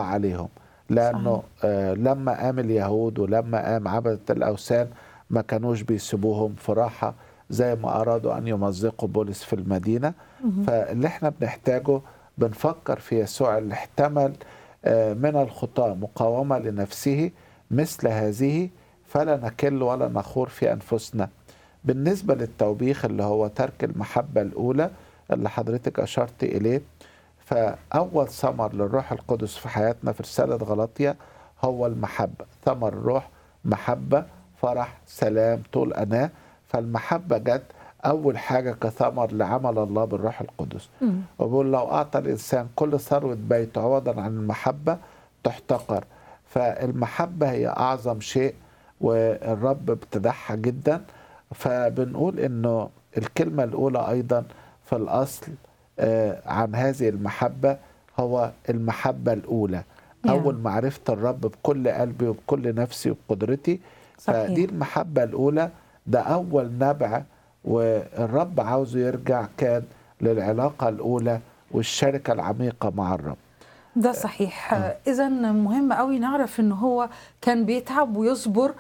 عليهم لانه آه لما قام اليهود ولما قام عبده الاوثان ما كانوش بيسيبوهم في راحه زي ما ارادوا ان يمزقوا بولس في المدينه فاللي احنا بنحتاجه بنفكر في يسوع اللي احتمل آه من الخطاه مقاومه لنفسه مثل هذه فلا نكل ولا نخور في انفسنا بالنسبه للتوبيخ اللي هو ترك المحبه الاولى اللي حضرتك اشرت اليه فاول ثمر للروح القدس في حياتنا في رساله غلطيه هو المحبه ثمر الروح محبه فرح سلام طول اناه فالمحبه جت اول حاجه كثمر لعمل الله بالروح القدس وبيقول لو اعطى الانسان كل ثروه بيته عوضا عن المحبه تحتقر فالمحبه هي اعظم شيء والرب ابتدعها جدا فبنقول انه الكلمه الاولى ايضا في الاصل عن هذه المحبه هو المحبه الاولى نعم. اول معرفه الرب بكل قلبي وبكل نفسي وبقدرتي صحيح. فدي المحبه الاولى ده اول نبع والرب عاوزه يرجع كان للعلاقه الاولى والشركه العميقه مع الرب ده صحيح اذا مهم قوي نعرف ان هو كان بيتعب ويصبر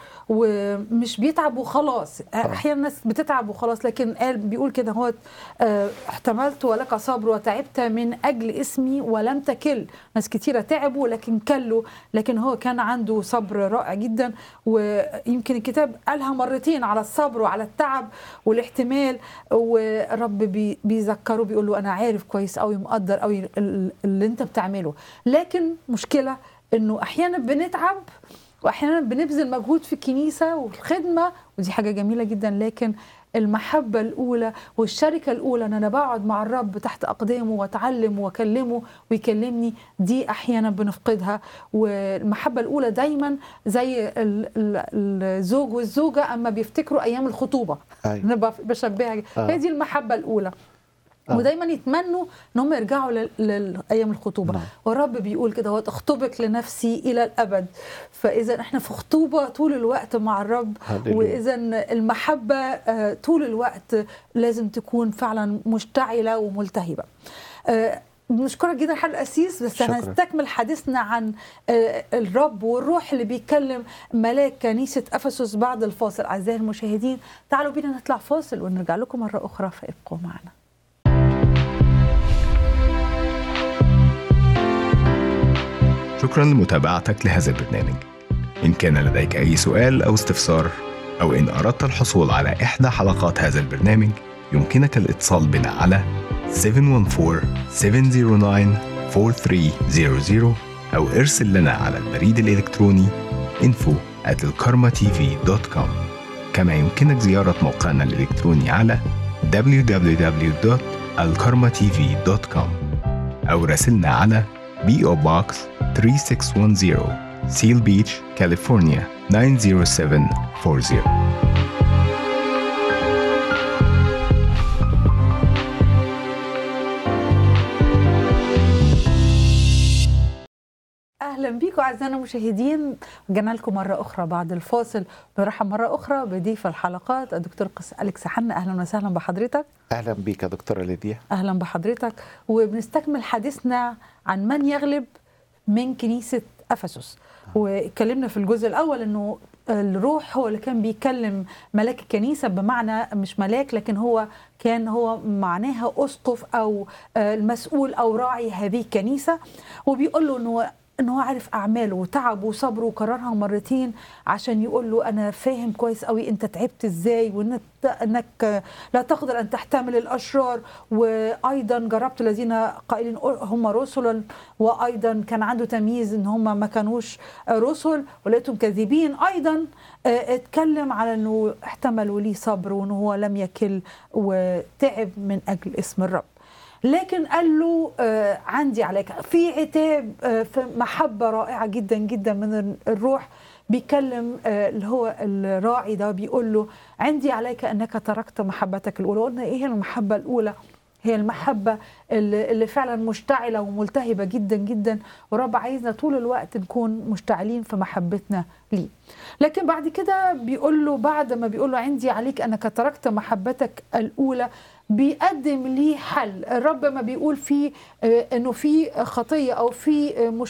ومش بيتعب وخلاص احيانا الناس بتتعب وخلاص لكن قال بيقول كده هو آه، احتملت ولك صبر وتعبت من اجل اسمي ولم تكل ناس كتيره تعبوا لكن كلوا لكن هو كان عنده صبر رائع جدا ويمكن الكتاب قالها مرتين على الصبر وعلى التعب والاحتمال والرب بي- بيذكره بيقول له انا عارف كويس قوي مقدر قوي ال- اللي انت بتعمله لكن مشكله انه احيانا بنتعب واحيانا بنبذل مجهود في الكنيسه والخدمه ودي حاجه جميله جدا لكن المحبة الأولى والشركة الأولى أن أنا بقعد مع الرب تحت أقدامه وأتعلم وأكلمه ويكلمني دي أحيانا بنفقدها والمحبة الأولى دايما زي ال- ال- الزوج والزوجة أما بيفتكروا أيام الخطوبة أيوة. أنا بف- بشبهها آه. هي دي المحبة الأولى آه. ودايما يتمنوا ان هم يرجعوا لل- لايام الخطوبه نعم. والرب بيقول كده هو اخطبك لنفسي الى الابد فاذا احنا في خطوبه طول الوقت مع الرب هللويا. واذا المحبه آه، طول الوقت لازم تكون فعلا مشتعله وملتهبه آه، بنشكرك جدا حضرتك القسيس بس شكراً. هنستكمل حديثنا عن آه، الرب والروح اللي بيتكلم ملاك كنيسه افسس بعد الفاصل اعزائي المشاهدين تعالوا بينا نطلع فاصل ونرجع لكم مره اخرى فابقوا معنا شكرا لمتابعتك لهذا البرنامج إن كان لديك أي سؤال أو استفسار أو إن أردت الحصول على إحدى حلقات هذا البرنامج يمكنك الاتصال بنا على 714-709-4300 أو ارسل لنا على البريد الإلكتروني info at الكارما كما يمكنك زيارة موقعنا الإلكتروني على www.alkarmatv.com أو راسلنا على PO Box 3610 Seal Beach, California 90740 اهلا بيكم اعزائنا المشاهدين رجعنا لكم مره اخرى بعد الفاصل برحب مره اخرى بضيف الحلقات الدكتور قس اليكس حنا اهلا وسهلا بحضرتك اهلا بيك يا دكتوره ليديا اهلا بحضرتك وبنستكمل حديثنا عن من يغلب من كنيسه افسس واتكلمنا في الجزء الاول انه الروح هو اللي كان بيكلم ملاك الكنيسه بمعنى مش ملاك لكن هو كان هو معناها اسقف او آه، المسؤول او راعي هذه الكنيسه وبيقول له انه ان هو عارف اعماله وتعب وصبره وكررها مرتين عشان يقول له انا فاهم كويس قوي انت تعبت ازاي وانك انك لا تقدر ان تحتمل الاشرار وايضا جربت الذين قائلين هم رسلا وايضا كان عنده تمييز ان هم ما كانوش رسل ولقيتهم كاذبين ايضا آه، اتكلم على انه احتمل وليه صبر وانه هو لم يكل وتعب من اجل اسم الرب لكن قال له آه عندي عليك في عتاب آه في محبه رائعه جدا جدا من الروح بيكلم آه اللي هو الراعي ده بيقول له عندي عليك انك تركت محبتك الاولى قلنا ايه هي المحبه الاولى هي المحبة اللي اللي فعلا مشتعلة وملتهبة جدا جدا ورب عايزنا طول الوقت نكون مشتعلين في محبتنا ليه لكن بعد كده بيقول له بعد ما بيقول له عندي عليك أنك تركت محبتك الأولى بيقدم ليه حل الرب ما بيقول فيه آه، انه في خطيه او في آه،